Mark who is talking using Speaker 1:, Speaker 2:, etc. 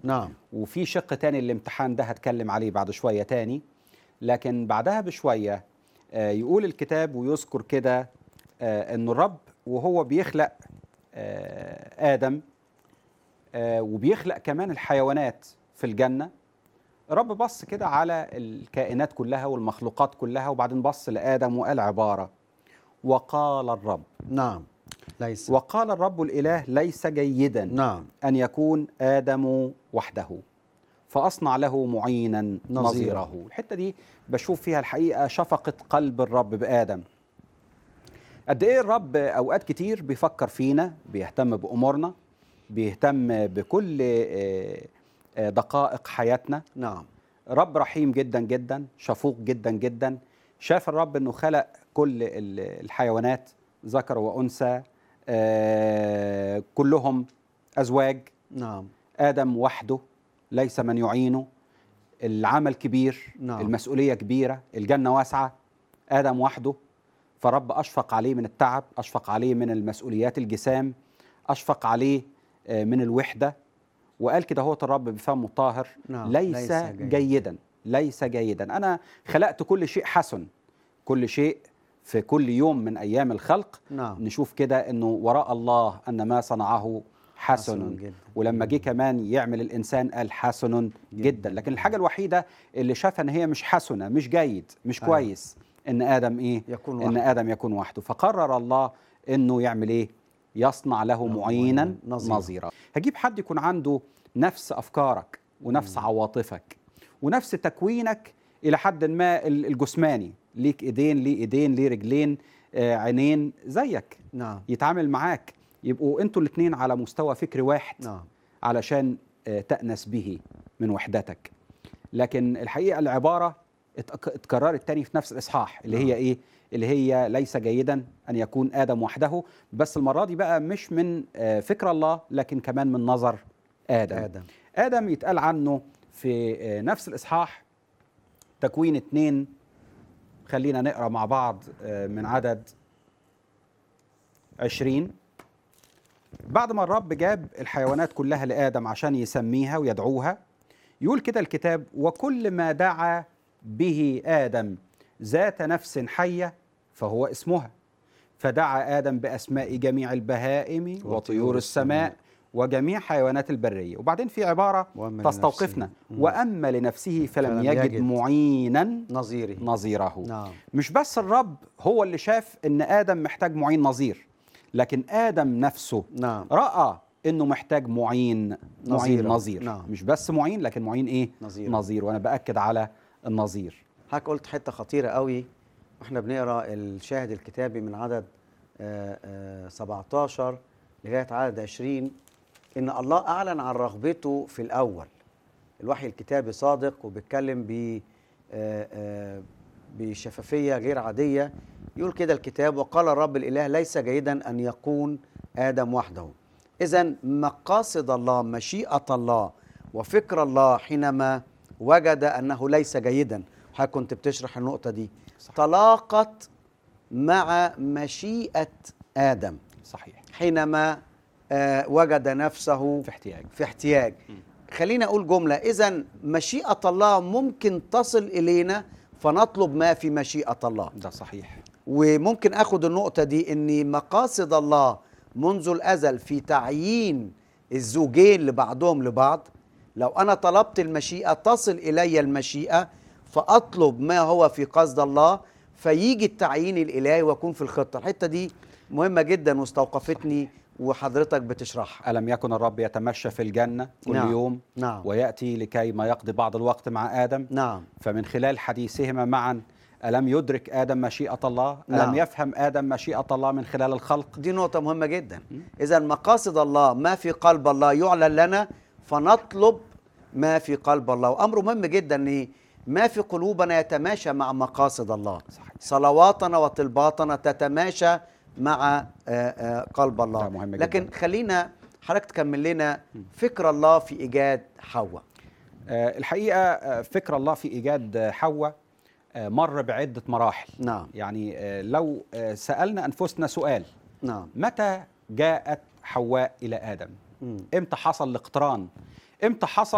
Speaker 1: نعم
Speaker 2: وفي شق تاني الامتحان ده هتكلم عليه بعد شوية تاني لكن بعدها بشوية آه، يقول الكتاب ويذكر كده آه، أن الرب وهو بيخلق آه، آدم آه، وبيخلق كمان الحيوانات في الجنة الرب بص كده على الكائنات كلها والمخلوقات كلها وبعدين بص لآدم وقال عبارة وقال الرب
Speaker 1: نعم ليس
Speaker 2: وقال الرب الإله ليس جيدا
Speaker 1: نعم
Speaker 2: أن يكون آدم وحده فأصنع له معينا
Speaker 1: نظيره.
Speaker 2: نظيره الحتة دي بشوف فيها الحقيقة شفقة قلب الرب بآدم قد إيه الرب أوقات كتير بيفكر فينا بيهتم بأمورنا بيهتم بكل آه، آه، دقائق حياتنا
Speaker 1: نعم
Speaker 2: رب رحيم جدا جدا شفوق جدا جدا شاف الرب انه خلق كل ال- الحيوانات ذكر وانثى آه، كلهم ازواج
Speaker 1: نعم
Speaker 2: ادم وحده ليس من يعينه العمل كبير
Speaker 1: نعم.
Speaker 2: المسؤوليه كبيره الجنه واسعه ادم وحده فرب اشفق عليه من التعب اشفق عليه من المسؤوليات الجسام اشفق عليه آه، من الوحده وقال كده هو الرب بفمه الطاهر
Speaker 1: نعم.
Speaker 2: ليس,
Speaker 1: ليس
Speaker 2: ليس
Speaker 1: جيد.
Speaker 2: جيدا ليس جيدا انا خلقت كل شيء حسن كل شيء في كل يوم من ايام الخلق
Speaker 1: نعم
Speaker 2: نشوف كده انه وراء الله ان ما صنعه
Speaker 1: حسن
Speaker 2: حسن
Speaker 1: جدا.
Speaker 2: ولما جه كمان يعمل الانسان قال حسن
Speaker 1: جدا.
Speaker 2: جدا لكن الحاجه الوحيده اللي شافها ان هي مش حسنه مش جيد مش
Speaker 1: أيوة.
Speaker 2: كويس ان ادم ايه
Speaker 1: يكون
Speaker 2: ان
Speaker 1: وحده.
Speaker 2: ادم يكون وحده فقرر الله انه يعمل ايه يصنع له
Speaker 1: له
Speaker 2: معينا
Speaker 1: معينا نظيرا.
Speaker 2: نظيرا هجيب حد يكون عنده نفس افكارك ونفس عواطفك ونفس تكوينك الى حد ما ال- الجسماني ليك ايدين ليه ايدين ليه رجلين آه عينين زيك
Speaker 1: نعم
Speaker 2: يتعامل معاك يبقوا انتوا الاثنين على مستوى فكري واحد
Speaker 1: نعم
Speaker 2: علشان آه، تأنس به من وحدتك لكن الحقيقة العبارة اتك- اتكررت تاني في نفس الإصحاح اللي هي
Speaker 1: نعم.
Speaker 2: إيه؟ اللي هي ليس جيدا أن يكون آدم وحده بس المرة دي بقى مش من آه، فكر الله لكن كمان من نظر آدم
Speaker 1: آدم
Speaker 2: آدم يتقال عنه في آه، نفس الإصحاح تكوين اتنين خلينا نقرأ مع بعض آه، من عدد عشرين بعد ما الرب جاب الحيوانات كلها لآدم عشان يسميها ويدعوها يقول كده الكتاب وكل ما دعا به آدم ذات نفس حية فهو اسمها فدعا آدم بأسماء جميع البهائم وطيور السماء وجميع حيوانات البرية وبعدين في عبارة
Speaker 1: وأما
Speaker 2: تستوقفنا
Speaker 1: لنفسه. مم.
Speaker 2: وأما لنفسه فلم,
Speaker 1: فلم
Speaker 2: يجد,
Speaker 1: يجد
Speaker 2: معينا
Speaker 1: نظيره
Speaker 2: نظيره
Speaker 1: نعم
Speaker 2: مش بس الرب هو اللي شاف ان ادم محتاج معين نظير لكن ادم نفسه
Speaker 1: نعم
Speaker 2: راى انه محتاج معين معين
Speaker 1: نظيرة.
Speaker 2: نظير
Speaker 1: نعم.
Speaker 2: مش بس معين لكن معين ايه
Speaker 1: نظيرة.
Speaker 2: نظير وانا باكد على النظير
Speaker 1: حضرتك قلت حته خطيره قوي واحنا بنقرا الشاهد الكتابي من عدد آه، آه، 17 لغايه عدد 20 ان الله اعلن عن رغبته في الاول الوحي الكتابي صادق وبيتكلم ب آه، آه، بشفافيه غير عاديه يقول كده الكتاب وقال الرب الاله ليس جيدا ان يكون ادم وحده اذا مقاصد الله مشيئه الله وفكر الله حينما وجد انه ليس جيدا حضرتك كنت بتشرح النقطه دي
Speaker 2: صح.
Speaker 1: تلاقت مع مشيئه ادم
Speaker 2: صحيح
Speaker 1: حينما آه، وجد نفسه
Speaker 2: في احتياج
Speaker 1: في احتياج خلينا اقول جمله اذا مشيئه الله ممكن تصل الينا فنطلب ما في مشيئه الله
Speaker 2: ده صحيح
Speaker 1: وممكن اخد النقطه دي ان مقاصد الله منذ الازل في تعيين الزوجين لبعضهم لبعض لو انا طلبت المشيئه تصل الي المشيئه فاطلب ما هو في قصد الله فيجي التعيين الالهي واكون في الخطه الحته دي مهمه جدا واستوقفتني وحضرتك بتشرحها
Speaker 2: الم يكن الرب يتمشى في الجنه كل
Speaker 1: نعم.
Speaker 2: يوم
Speaker 1: نعم
Speaker 2: وياتي لكي ما يقضي بعض الوقت مع ادم
Speaker 1: نعم
Speaker 2: فمن خلال حديثهما معا ألم يدرك آدم مشيئة الله؟
Speaker 1: نعم.
Speaker 2: ألم يفهم آدم مشيئة الله من خلال الخلق؟
Speaker 1: دي نقطة مهمة جدا إذا مقاصد الله ما في قلب الله يعلن لنا فنطلب ما في قلب الله وأمر مهم جدا أن ما في قلوبنا يتماشى مع مقاصد الله
Speaker 2: صحيح.
Speaker 1: صلواتنا وطلباتنا تتماشى مع آه، آه، قلب الله
Speaker 2: ده مهم
Speaker 1: لكن
Speaker 2: جداً.
Speaker 1: خلينا حضرتك تكمل لنا فكر الله في إيجاد حواء
Speaker 2: آه، الحقيقة آه، فكر الله في إيجاد آه، حواء آه، مر بعدة مراحل
Speaker 1: نعم
Speaker 2: يعني آه، لو آه، سألنا أنفسنا سؤال
Speaker 1: نعم
Speaker 2: متى جاءت حواء إلى آدم؟
Speaker 1: مم.
Speaker 2: إمتى حصل الاقتران؟ إمتى حصل